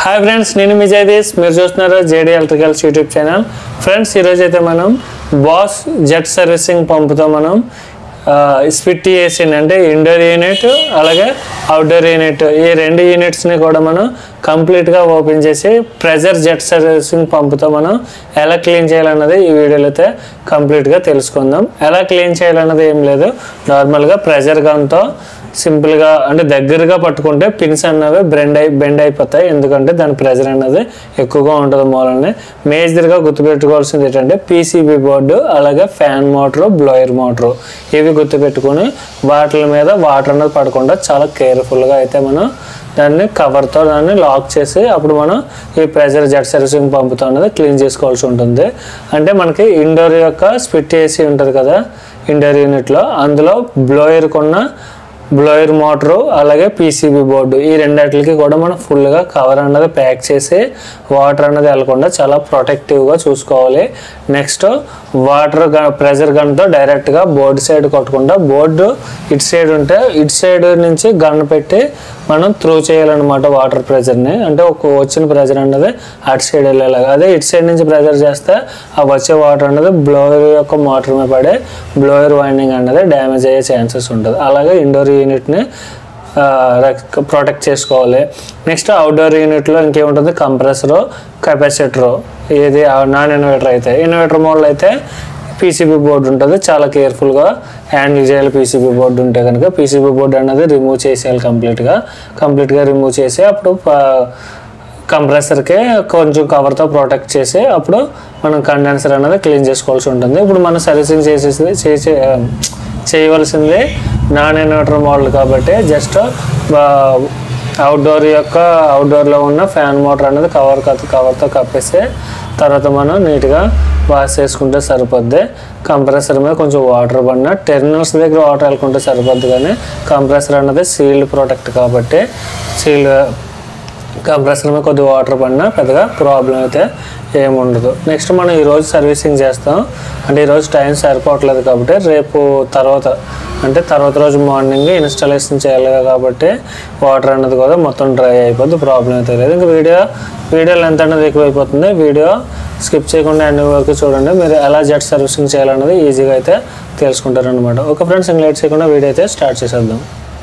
Hi friends నేను మీ జగదీష్ మీరు చూస్తున్నారు JD electricals YouTube channel friends ఈరోజు అయితే మనం బాస్ జెట్ సర్వీసింగ్ పంపుతో మనం స్పిట్ ఏసీని అంటే ఇండోర్ యూనిట్ అలాగే అవుట్డోర్ యూనిట్ ఈ రెండు యూనిట్స్ని కూడా మనం కంప్లీట్గా ఓపెన్ చేసి ప్రెజర్ జెట్ సర్వీసింగ్ పంపుతో మనం ఎలా క్లీన్ చేయాలన్నది ఈ వీడియోలో అయితే కంప్లీట్గా తెలుసుకుందాం ఎలా క్లీన్ చేయాలన్నది ఏం లేదు నార్మల్గా ప్రెజర్ గన్తో సింపుల్గా అంటే దగ్గరగా పట్టుకుంటే పిన్స్ అన్నవి బెండ్ అయి బెండ్ అయిపోతాయి ఎందుకంటే దాని ప్రెజర్ అనేది ఎక్కువగా ఉంటుంది మూలనే మేజర్గా గుర్తుపెట్టుకోవాల్సింది ఏంటంటే పీసీబీ బోర్డు అలాగే ఫ్యాన్ మోటరు బ్లోయర్ మోటరు ఇవి గుర్తుపెట్టుకొని వాటి మీద వాటర్ అనేది పడకుండా చాలా కేర్ఫుల్గా అయితే మనం దాన్ని కవర్తో దాన్ని లాక్ చేసి అప్పుడు మనం ఈ ప్రెజర్ జెట్ సర్వీసింగ్ పంపుతో అనేది క్లీన్ చేసుకోవాల్సి ఉంటుంది అంటే మనకి ఇండోర్ యొక్క స్పిట్ ఏసీ ఉంటుంది కదా ఇండోర్ యూనిట్లో అందులో బ్లోయర్కున్న బ్లోయర్ మోటరు అలాగే పీసీబీ బోర్డు ఈ రెండిటికి కూడా మనం ఫుల్గా కవర్ అన్నది ప్యాక్ చేసి వాటర్ అన్నది వెళ్ళకుండా చాలా ప్రొటెక్టివ్గా చూసుకోవాలి నెక్స్ట్ వాటర్ ప్రెజర్ గన్తో డైరెక్ట్గా బోర్డు సైడ్ కొట్టకుండా బోర్డు ఇటు సైడ్ ఉంటే ఇటు సైడ్ నుంచి గన్ పెట్టి మనం త్రూ చేయాలన్నమాట వాటర్ ప్రెజర్ని అంటే ఒక వచ్చిన ప్రెజర్ అన్నది అటు సైడ్ వెళ్ళేలాగా అదే ఇటు సైడ్ నుంచి ప్రెజర్ చేస్తే ఆ వచ్చే వాటర్ అన్నది బ్లోయర్ యొక్క మోటార్ మీద పడే బ్లోయర్ వైండింగ్ అన్నది డ్యామేజ్ అయ్యే ఛాన్సెస్ ఉంటుంది అలాగే ఇండోర్ యూనిట్ని ప్రొటెక్ట్ చేసుకోవాలి నెక్స్ట్ అవుట్డోర్ యూనిట్లో ఇంకేముంటుంది కంప్రెసరు కెపాసిటరు ఏది నాన్ ఇన్వర్టర్ అయితే ఇన్వర్టర్ మోడల్ అయితే పీసీబీ బోర్డు ఉంటుంది చాలా కేర్ఫుల్గా హ్యాండిల్ చేయాలి పీసీబీ బోర్డు ఉంటే కనుక పీసీబీ బోర్డు అనేది రిమూవ్ చేసేయాలి కంప్లీట్గా కంప్లీట్గా రిమూవ్ చేసి అప్పుడు కంప్రెసర్కి కొంచెం కవర్తో ప్రొటెక్ట్ చేసి అప్పుడు మనం కండెన్సర్ అనేది క్లీన్ చేసుకోవాల్సి ఉంటుంది ఇప్పుడు మనం సర్వీసింగ్ చేసేసి చేసే చేయవలసింది నాన్ ఇన్వర్టర్ మోడల్ కాబట్టి జస్ట్ అవుట్డోర్ యొక్క అవుట్డోర్లో ఉన్న ఫ్యాన్ మోటార్ అనేది కవర్ కవర్తో కప్పేసి తర్వాత మనం నీట్గా వాష్ చేసుకుంటే సరిపోద్ది కంప్రెసర్ మీద కొంచెం వాటర్ పడినా టెర్మినల్స్ దగ్గర వాటర్ వెళ్ళకుంటే సరిపోద్ది కానీ కంప్రెసర్ అనేది సీల్డ్ ప్రొటెక్ట్ కాబట్టి సీల్డ్ కంప్రెసర్ మీద కొద్దిగా వాటర్ పడినా పెద్దగా ప్రాబ్లం అయితే ఏముండదు నెక్స్ట్ మనం ఈరోజు సర్వీసింగ్ చేస్తాం అంటే ఈరోజు టైం సరిపోవట్లేదు కాబట్టి రేపు తర్వాత అంటే తర్వాత రోజు మార్నింగ్ ఇన్స్టాలేషన్ చేయాలి కాబట్టి వాటర్ అనేది కూడా మొత్తం డ్రై అయిపోద్ది ప్రాబ్లం అయితే లేదు ఇంకా వీడియో వీడియో లెంత్ అనేది ఎక్కువైపోతుంది వీడియో స్కిప్ చేయకుండా అన్ని వరకు చూడండి మీరు ఎలా జెట్ సర్వీసింగ్ చేయాలన్నది ఈజీగా అయితే తెలుసుకుంటారనమాట ఓకే ఫ్రెండ్స్ ఇంకా లేట్ చేయకుండా వీడియో అయితే స్టార్ట్ చేసేద్దాం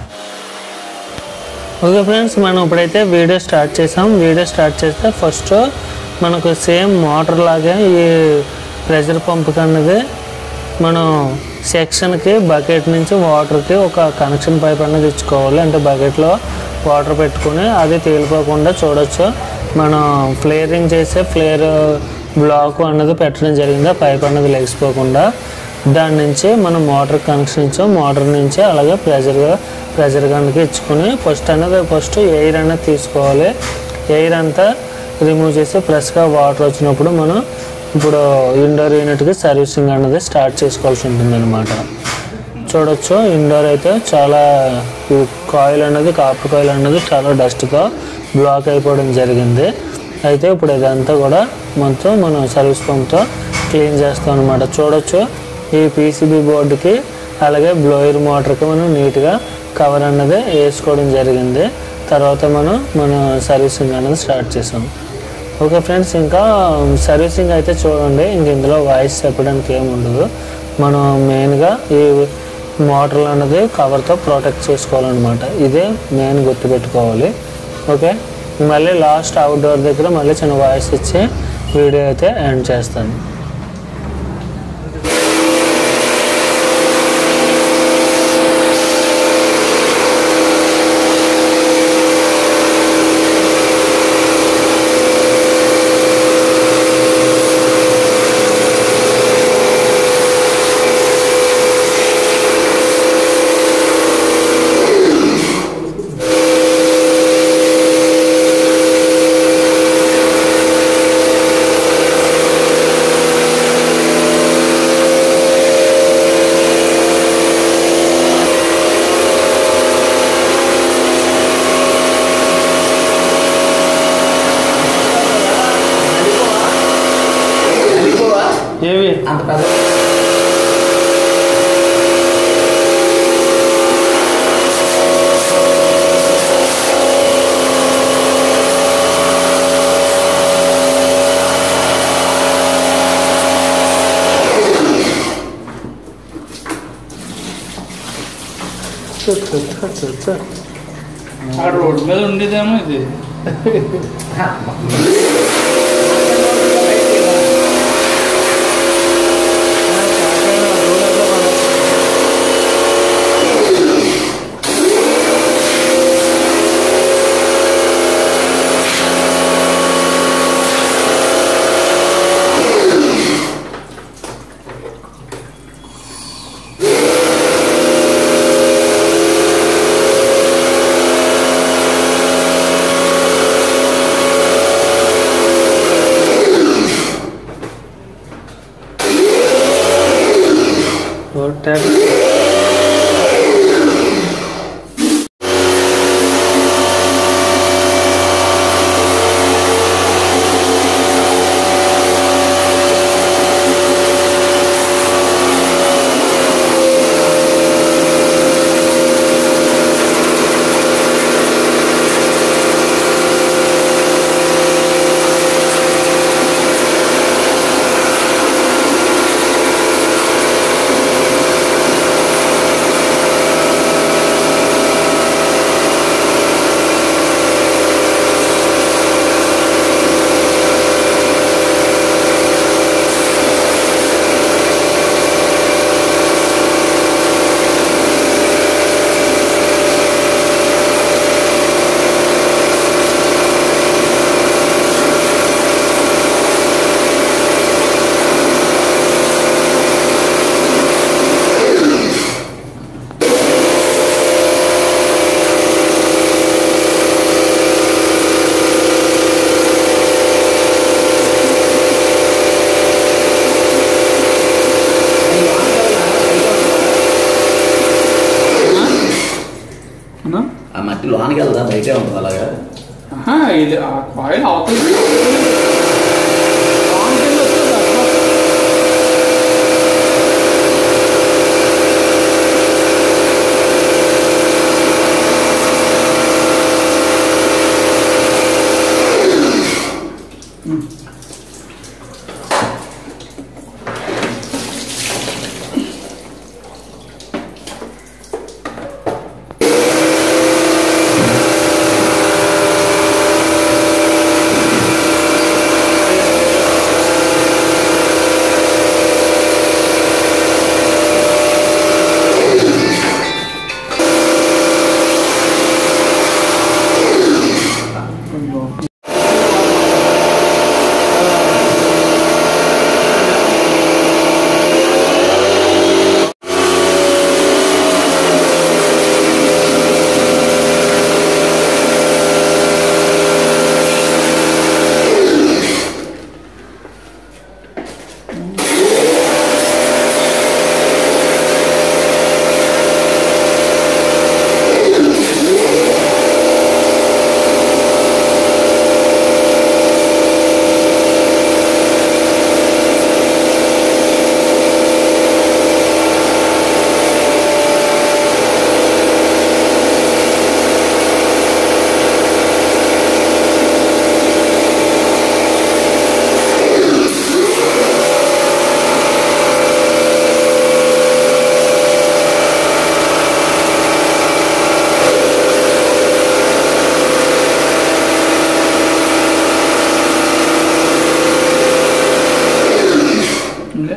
ఓకే ఫ్రెండ్స్ మనం ఇప్పుడైతే వీడియో స్టార్ట్ చేసాం వీడియో స్టార్ట్ చేస్తే ఫస్ట్ మనకు సేమ్ మోటార్ లాగే ఈ ప్రెషర్ పంప్ అన్నది మనం సెక్షన్కి బకెట్ నుంచి వాటర్కి ఒక కనెక్షన్ పైప్ అనేది ఇచ్చుకోవాలి అంటే బకెట్లో వాటర్ పెట్టుకుని అది తేలిపోకుండా చూడొచ్చు మనం ఫ్లేరింగ్ చేసే ఫ్లేర్ బ్లాక్ అన్నది పెట్టడం జరిగింది ఆ పైప్ అన్నది లెగిసిపోకుండా దాని నుంచి మనం మోటార్ కనెక్షన్ ఇచ్చాం మోటార్ నుంచి అలాగే ప్రెజర్గా ప్రెజర్ గన్కి ఇచ్చుకొని ఫస్ట్ అనేది ఫస్ట్ ఎయిర్ అనేది తీసుకోవాలి ఎయిర్ అంతా రిమూవ్ చేసి ఫ్రెష్గా వాటర్ వచ్చినప్పుడు మనం ఇప్పుడు ఇండోర్ యూనిట్కి సర్వీసింగ్ అనేది స్టార్ట్ చేసుకోవాల్సి ఉంటుంది అనమాట చూడొచ్చు ఇండోర్ అయితే చాలా ఈ కాయిల్ అనేది కాపర్ కాయిల్ అనేది చాలా డస్ట్తో బ్లాక్ అయిపోవడం జరిగింది అయితే ఇప్పుడు ఇదంతా కూడా మొత్తం మనం సర్వీస్ పంప్తో క్లీన్ చేస్తాం అనమాట చూడొచ్చు ఈ పీసీబీ బోర్డుకి అలాగే బ్లోయర్ మోటార్కి మనం నీట్గా కవర్ అన్నది వేసుకోవడం జరిగింది తర్వాత మనం మన సర్వీసింగ్ అనేది స్టార్ట్ చేసాం ఓకే ఫ్రెండ్స్ ఇంకా సర్వీసింగ్ అయితే చూడండి ఇంక ఇందులో వాయిస్ చెప్పడానికి ఏమి ఉండదు మనం మెయిన్గా ఈ మోటార్లు అన్నది కవర్తో ప్రొటెక్ట్ చేసుకోవాలన్నమాట ఇదే మెయిన్ గుర్తుపెట్టుకోవాలి ఓకే మళ్ళీ లాస్ట్ అవుట్డోర్ దగ్గర మళ్ళీ చిన్న వాయిస్ ఇచ్చి వీడియో అయితే ఎండ్ చేస్తాను ఏవి అంత పెద్ద ఓకే ఆ రోడ్డు మీద ఉండేదేమో ఇది అన్నా? ఆ మట్టి లోనికి వెళ్దా బయటే ఉంటుంది అలాగా ఆహా, ఇది ఆ కాయిల్ అవతల లాంగ్ కింద వస్తుంది అట్లా. ఉందే?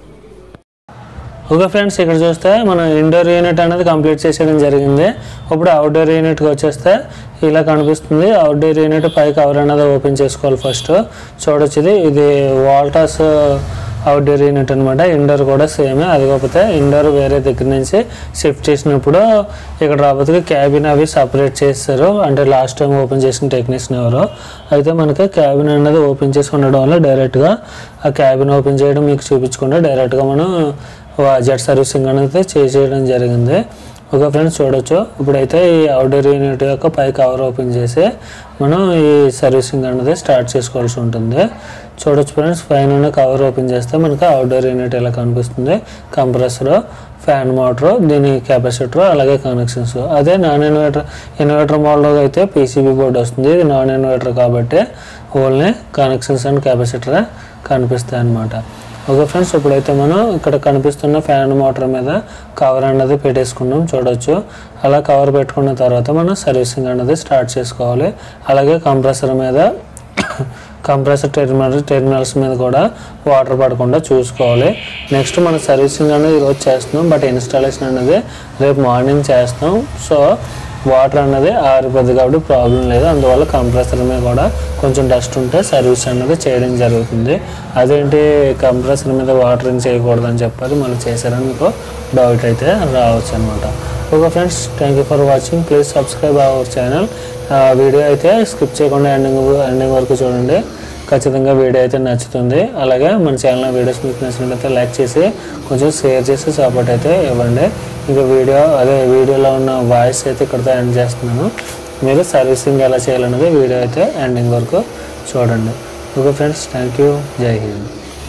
ఓకే ఫ్రెండ్స్ ఇక్కడ చూస్తే మనం ఇండోర్ యూనిట్ అనేది కంప్లీట్ చేసేయడం జరిగింది ఇప్పుడు అవుట్డోర్ యూనిట్కి వచ్చేస్తే ఇలా కనిపిస్తుంది అవుట్డోర్ యూనిట్ పై కవర్ అనేది ఓపెన్ చేసుకోవాలి ఫస్ట్ చూడొచ్చు ఇది ఇది వాల్టాస్ అవుట్డోర్ యూనిట్ అనమాట ఇండోర్ కూడా సేమే అది కాకపోతే ఇండోర్ వేరే దగ్గర నుంచి షిఫ్ట్ చేసినప్పుడు ఇక్కడ రాబోతుకి క్యాబిన్ అవి సపరేట్ చేస్తారు అంటే లాస్ట్ టైం ఓపెన్ చేసిన టెక్నీషియన్ ఎవరు అయితే మనకి క్యాబిన్ అనేది ఓపెన్ చేసి ఉండడం వల్ల డైరెక్ట్గా ఆ క్యాబిన్ ఓపెన్ చేయడం మీకు చూపించకుండా డైరెక్ట్గా మనం జెట్ సర్వీసింగ్ అనేది చేసేయడం జరిగింది ఓకే ఫ్రెండ్స్ చూడొచ్చు ఇప్పుడైతే ఈ అవుట్డోర్ యూనిట్ యొక్క పై కవర్ ఓపెన్ చేసి మనం ఈ సర్వీసింగ్ అనేది స్టార్ట్ చేసుకోవాల్సి ఉంటుంది చూడొచ్చు ఫ్రెండ్స్ పైన కవర్ ఓపెన్ చేస్తే మనకి అవుట్డోర్ యూనిట్ ఇలా కనిపిస్తుంది కంప్రెసర్ ఫ్యాన్ మోటార్ దీని కెపాసిటర్ అలాగే కనెక్షన్స్ అదే నాన్ ఇన్వర్టర్ ఇన్వర్టర్ మోడల్ అయితే పీసీబీ బోర్డు వస్తుంది ఇది నాన్ ఇన్వర్టర్ కాబట్టి ఓన్లీ కనెక్షన్స్ అండ్ కెపాసిటర్ కనిపిస్తాయి అన్నమాట ఓకే ఫ్రెండ్స్ ఇప్పుడైతే మనం ఇక్కడ కనిపిస్తున్న ఫ్యాన్ మోటార్ మీద కవర్ అన్నది పెట్టేసుకున్నాం చూడొచ్చు అలా కవర్ పెట్టుకున్న తర్వాత మనం సర్వీసింగ్ అనేది స్టార్ట్ చేసుకోవాలి అలాగే కంప్రెసర్ మీద కంప్రెసర్ టెర్మినల్ టెర్మినల్స్ మీద కూడా వాటర్ పడకుండా చూసుకోవాలి నెక్స్ట్ మన సర్వీసింగ్ అనేది ఈరోజు చేస్తున్నాం బట్ ఇన్స్టాలేషన్ అనేది రేపు మార్నింగ్ చేస్తాం సో వాటర్ అనేది ఆరిపోద్ది కాబట్టి ప్రాబ్లం లేదు అందువల్ల కంప్రెసర్ మీద కూడా కొంచెం డస్ట్ ఉంటే సర్వీస్ అనేది చేయడం జరుగుతుంది అదేంటి కంప్రెసర్ మీద వాటరింగ్ చేయకూడదని చెప్పారు మళ్ళీ చేశారని మీకు డౌట్ అయితే రావచ్చు అనమాట okay friends thank you for watching please subscribe our channel video అయితే స్కిప్ చేయకుండా ఎండింగ్ ఎండింగ్ వరకు చూడండి ఖచ్చితంగా వీడియో అయితే నచ్చుతుంది అలాగే మన ఛానల్ వీడియోస్ మీకు నచ్చినట్లయితే లైక్ చేసి కొంచెం షేర్ చేసి సపోర్ట్ అయితే ఇవ్వండి ఇంకా వీడియో అదే వీడియోలో ఉన్న వాయిస్ అయితే ఇక్కడితో ఎండ్ చేస్తున్నాను మీరు సర్వీసింగ్ ఎలా చేయాలన్నది వీడియో అయితే ఎండింగ్ వరకు చూడండి okay friends thank you Jai Hind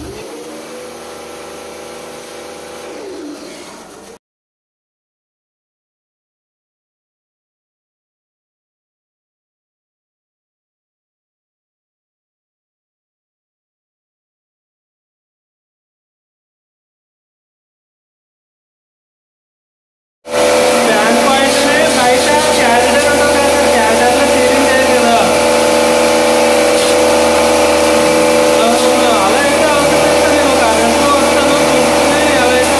stand point బయట క్యాలెండర్ ఉంటుంది కదా క్యాలెండర్లో సీలింగ్ చేయాలి కదా అలా అయితే అవుతుంది నేను ఒక అరగంటలో వస్తాను చూసుకుని ఎలా అయితే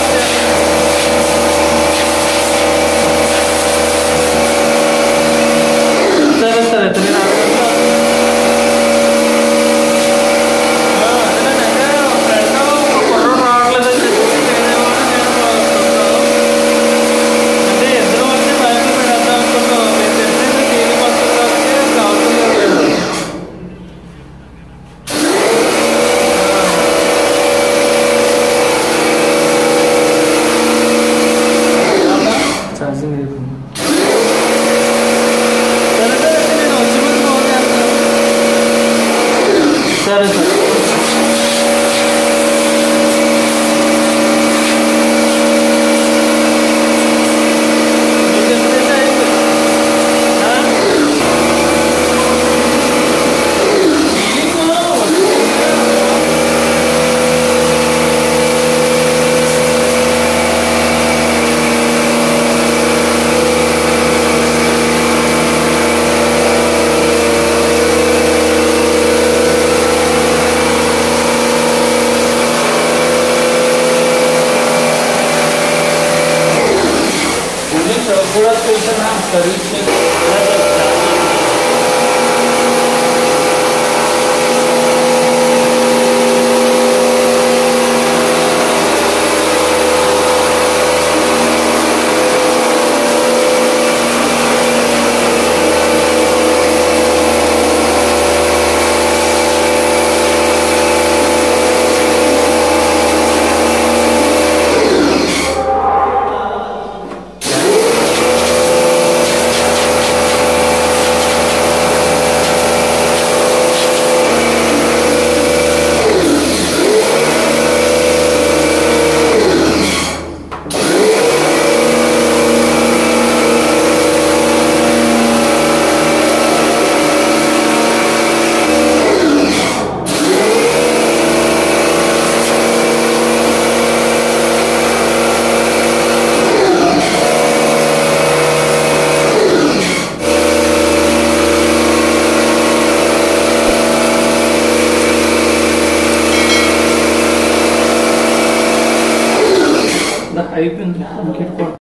సరే సరే అయితే నేను అరగంటలో ఫ్రెండ్ ఒక కుర్రోడు రావట్లేదని చెప్పి నేనేమో నేను అంటే ఇద్దరు వచ్చి బైబిల్ పెడదాం అనుకున్నాం మీరు తెలిసింది టీవీ వస్తుంది కాబట్టి అవసరం లేదు ఛార్జింగ్ అయిపోయింది సరే సరే అయితే నేను వచ్చి ముందు ఫోన్ చేస్తాను సరే సరే మీకు ఎప్పుడైతే అయిపోయింది కూడా చేసిన సర్వీస్ అయిపోయింది ఇంకెక్కువ